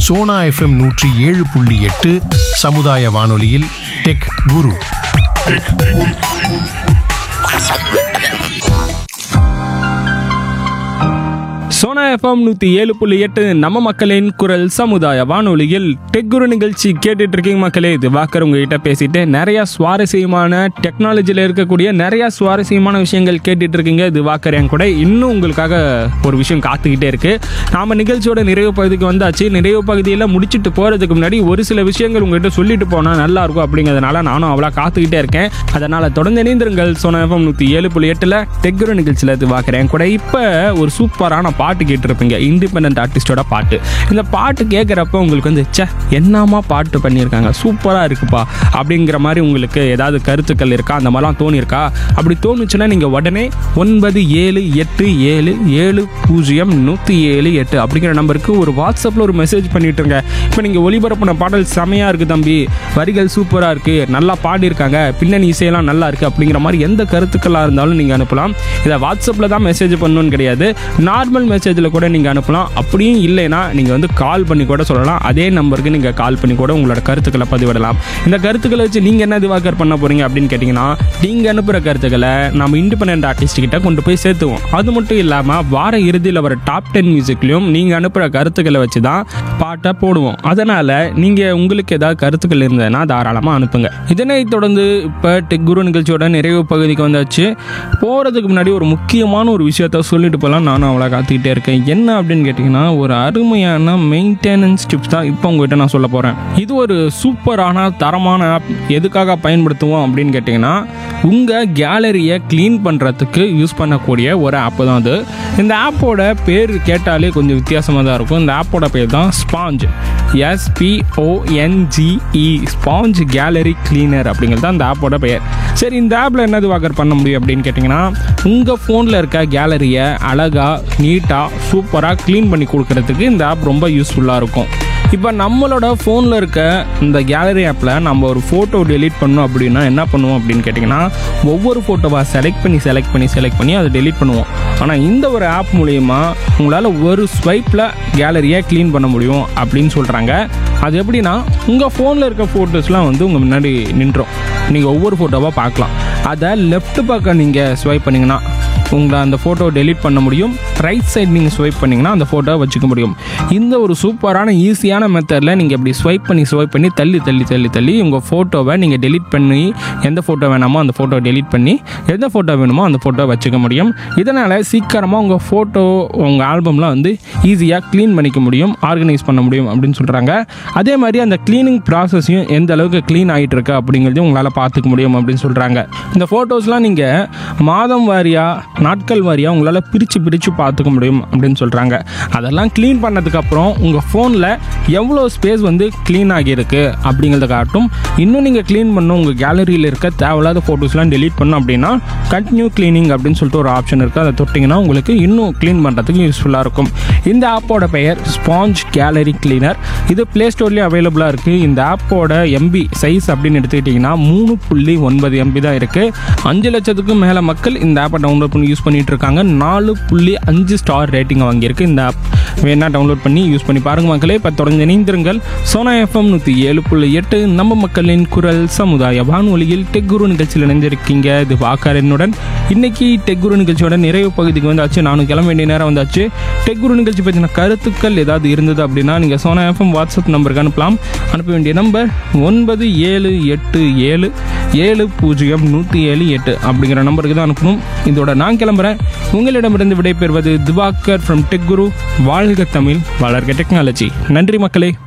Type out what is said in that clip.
Sona FM நூற்றி ஏழு புள்ளி எட்டு சமுதாய வானொலியில் டெக் குரு சோனா எஃப்எம் நூற்றி ஏழு புள்ளி எட்டு நம்ம மக்களின் குரல் சமுதாய வானொலியில் டெக்குரு நிகழ்ச்சி கேட்டுட்டு இருக்கீங்க மக்களே இது வாக்கர் உங்ககிட்ட பேசிட்டு நிறைய சுவாரஸ்யமான டெக்னாலஜியில் இருக்கக்கூடிய நிறைய சுவாரஸ்யமான விஷயங்கள் கேட்டுட்டு இருக்கீங்க இது வாக்கர் என் கூட இன்னும் உங்களுக்காக ஒரு விஷயம் காத்துக்கிட்டே இருக்கு நாம நிகழ்ச்சியோட நிறைவு பகுதிக்கு வந்தாச்சு நிறைவு பகுதியில் முடிச்சுட்டு போறதுக்கு முன்னாடி ஒரு சில விஷயங்கள் உங்ககிட்ட சொல்லிட்டு போனா நல்லா இருக்கும் அப்படிங்கிறதுனால நானும் அவ்வளோ காத்துக்கிட்டே இருக்கேன் அதனால தொடர்ந்து இணைந்திருங்கள் சோனா எஃப்எம் நூற்றி ஏழு புள்ளி எட்டில் டெக்குரு நிகழ்ச்சியில் இது பார்க்குறேன் கூட இப்போ ஒரு சூப்பரான பாட்டு கேட்டிருப்பீங்க இண்டிபெண்ட் ஆர்டிஸ்டோட பாட்டு இந்த பாட்டு கேட்குறப்ப உங்களுக்கு வந்து ச்சே என்னமா பாட்டு பண்ணியிருக்காங்க சூப்பராக இருக்குப்பா அப்படிங்கிற மாதிரி உங்களுக்கு ஏதாவது கருத்துக்கள் இருக்கா அந்த மாதிரிலாம் தோணியிருக்கா அப்படி தோணுச்சுன்னா நீங்கள் உடனே ஒன்பது ஏழு எட்டு ஏழு ஏழு பூஜ்ஜியம் நூற்றி ஏழு எட்டு அப்படிங்கிற நம்பருக்கு ஒரு வாட்ஸ்அப்பில் ஒரு மெசேஜ் பண்ணிட்டுருங்க இப்போ நீங்கள் ஒளிபரப்பின பாடல் செமையாக இருக்குது தம்பி வரிகள் சூப்பராக இருக்குது நல்லா பாடியிருக்காங்க பின்னணி இசையெல்லாம் நல்லா இருக்குது அப்படிங்கிற மாதிரி எந்த கருத்துக்களாக இருந்தாலும் நீங்கள் அனுப்பலாம் இதை வாட்ஸ்அப்பில் தான் மெசேஜ் பண்ணணும்னு கிடையாது நார்மல் மெசேஜில் கூட நீங்கள் அனுப்பலாம் அப்படியும் இல்லைன்னா நீங்கள் வந்து கால் பண்ணி கூட சொல்லலாம் அதே நம்பருக்கு நீங்கள் கால் பண்ணி கூட உங்களோட கருத்துக்களை பதிவிடலாம் இந்த கருத்துக்களை வச்சு நீங்கள் என்ன திவாகர் பண்ண போகிறீங்க அப்படின்னு கேட்டிங்கன்னா நீங்கள் அனுப்புகிற கருத்துக்களை நம்ம இண்டிபெண்ட் ஆர்டிஸ்ட் கிட்ட கொண்டு போய் சேர்த்துவோம் அது மட்டும் இல்லாமல் வார இறுதியில் வர டாப் டென் மியூசிக்லையும் நீங்கள் அனுப்புகிற கருத்துக்களை வச்சு தான் பாட்டை போடுவோம் அதனால் நீங்கள் உங்களுக்கு ஏதாவது கருத்துக்கள் இருந்ததுன்னா தாராளமாக அனுப்புங்க இதனை தொடர்ந்து இப்போ டெக் குரு நிகழ்ச்சியோட நிறைவு பகுதிக்கு வந்தாச்சு போகிறதுக்கு முன்னாடி ஒரு முக்கியமான ஒரு விஷயத்த சொல்லிட்டு போகலாம் நானும் அவ்வளோ காத்துக்கிட்டே இருக்கேன் என்ன அப்படின்னு கேட்டிங்கன்னா ஒரு அருமையான மெயின்டெனன்ஸ் டிப்ஸ் தான் இப்போ உங்ககிட்ட நான் சொல்ல போகிறேன் இது ஒரு சூப்பரான தரமான ஆப் எதுக்காக பயன்படுத்துவோம் அப்படின்னு கேட்டிங்கன்னா உங்கள் கேலரியை க்ளீன் பண்ணுறதுக்கு யூஸ் பண்ணக்கூடிய ஒரு ஆப் தான் அது இந்த ஆப்போட பேர் கேட்டாலே கொஞ்சம் வித்தியாசமாக தான் இருக்கும் இந்த ஆப்போட பேர் தான் sponge S P O N G E sponge gallery cleaner அப்படிங்கிறது தான் இந்த ஆப்போட பெயர் சரி இந்த ஆப்பில் என்னது வாக்கர் பண்ண முடியும் அப்படின்னு கேட்டிங்கன்னா உங்கள் ஃபோனில் இருக்க கேலரியை அழகாக நீட்டாக சூப்பராக க்ளீன் பண்ணி கொடுக்கறதுக்கு இந்த ஆப் ரொம்ப யூஸ்ஃபுல்லாக இருக்கும் இப்போ நம்மளோட ஃபோனில் இருக்க இந்த கேலரி ஆப்பில் நம்ம ஒரு ஃபோட்டோ டெலீட் பண்ணோம் அப்படின்னா என்ன பண்ணுவோம் அப்படின்னு கேட்டிங்கன்னா ஒவ்வொரு ஃபோட்டோவாக செலக்ட் பண்ணி செலக்ட் பண்ணி செலக்ட் பண்ணி அதை டெலீட் பண்ணுவோம் ஆனால் இந்த ஒரு ஆப் மூலயமா உங்களால் ஒரு ஸ்வைப்பில் கேலரியை க்ளீன் பண்ண முடியும் அப்படின்னு சொல்கிறாங்க அது எப்படின்னா உங்கள் ஃபோனில் இருக்க ஃபோட்டோஸ்லாம் வந்து உங்கள் முன்னாடி நின்றோம் நீங்கள் ஒவ்வொரு ஃபோட்டோவாக பார்க்கலாம் அதை லெஃப்ட் பக்கம் நீங்கள் ஸ்வைப் பண்ணிங்கன்னா உங்களை அந்த ஃபோட்டோ டெலீட் பண்ண முடியும் ரைட் சைடு நீங்கள் ஸ்வைப் பண்ணிங்கன்னா அந்த ஃபோட்டோவை வச்சுக்க முடியும் இந்த ஒரு சூப்பரான ஈஸியான மெத்தடில் நீங்கள் இப்படி ஸ்வைப் பண்ணி ஸ்வைப் பண்ணி தள்ளி தள்ளி தள்ளி தள்ளி உங்கள் ஃபோட்டோவை நீங்கள் டெலீட் பண்ணி எந்த ஃபோட்டோ வேணாமோ அந்த ஃபோட்டோ டெலீட் பண்ணி எந்த ஃபோட்டோ வேணுமோ அந்த ஃபோட்டோ வச்சுக்க முடியும் இதனால் சீக்கிரமாக உங்கள் ஃபோட்டோ உங்கள் ஆல்பம்லாம் வந்து ஈஸியாக க்ளீன் பண்ணிக்க முடியும் ஆர்கனைஸ் பண்ண முடியும் அப்படின்னு சொல்கிறாங்க அதே மாதிரி அந்த க்ளீனிங் ப்ராசஸையும் எந்த அளவுக்கு க்ளீன் ஆகிட்டு இருக்கு அப்படிங்கிறதையும் உங்களால் பார்த்துக்க முடியும் அப்படின்னு சொல்கிறாங்க இந்த ஃபோட்டோஸ்லாம் நீங்கள் மாதம் வாரியாக நாட்கள் வாரியாக உங்களால் பிரித்து பிரித்து பார்த்துக்க முடியும் அப்படின்னு சொல்கிறாங்க அதெல்லாம் க்ளீன் பண்ணதுக்கப்புறம் உங்கள் ஃபோனில் எவ்வளோ ஸ்பேஸ் வந்து க்ளீன் ஆகியிருக்கு அப்படிங்கிறத காட்டும் இன்னும் நீங்கள் க்ளீன் பண்ணணும் உங்கள் கேலரியில் இருக்க தேவையில்லாத ஃபோட்டோஸ்லாம் டெலீட் பண்ணணும் அப்படின்னா கண்டினியூ க்ளீனிங் அப்படின்னு சொல்லிட்டு ஒரு ஆப்ஷன் இருக்குது அதை தொட்டிங்கன்னா உங்களுக்கு இன்னும் க்ளீன் பண்ணுறதுக்கு யூஸ்ஃபுல்லாக இருக்கும் இந்த ஆப்போட பெயர் ஸ்பாஞ்ச் கேலரி கிளீனர் இது ப்ளே ஸ்டோர்லேயே அவைலபிளாக இருக்குது இந்த ஆப்போட எம்பி சைஸ் அப்படின்னு எடுத்துக்கிட்டிங்கன்னா மூணு புள்ளி ஒன்பது எம்பி தான் இருக்குது அஞ்சு லட்சத்துக்கும் மேலே மக்கள் இந்த ஆப்பை டவுன்லோட் பண்ணி யூஸ் பண்ணிட்டு இருக்காங்க நாலு புள்ளி அஞ்சு ஸ்டார் ரேட்டிங் வாங்கியிருக்கு இந்த ஆப் வேணா டவுன்லோட் பண்ணி யூஸ் பண்ணி பாருங்க மக்களே இப்போ தொடர்ந்து இணைந்திருங்கள் சோனா எஃப்எம் நூற்றி ஏழு புள்ளி எட்டு நம்ம மக்களின் குரல் சமுதாய வானொலியில் டெக் குரு நிகழ்ச்சியில் இணைந்திருக்கீங்க இது வாக்காரனுடன் இன்னைக்கு டெக் குரு நிகழ்ச்சியோட நிறைவு பகுதிக்கு வந்தாச்சு நானும் கிளம்ப வேண்டிய நேரம் வந்தாச்சு டெக் குரு நிகழ்ச்சி பற்றின கருத்துக்கள் ஏதாவது இருந்தது அப்படின்னா நீங்கள் சோனா எஃப்எம் வாட்ஸ்அப் நம்பருக்கு அனுப்பலாம் அனுப்ப வேண்டிய நம்பர் ஒன்பது ஏழு எட்டு ஏழு ஏழு பூஜ்ஜியம் நூற்றி ஏழு எட்டு அப்படிங்கிற நம்பருக்கு தான் அனுப்பணும் இதோட நான் கிளம்புறேன் உங்களிடமிருந்து விடைபெறுவது திவாகர் ஃப்ரம் டெக் குரு வாழ்க தமிழ் வளர்க டெக்னாலஜி நன்றி மக்களே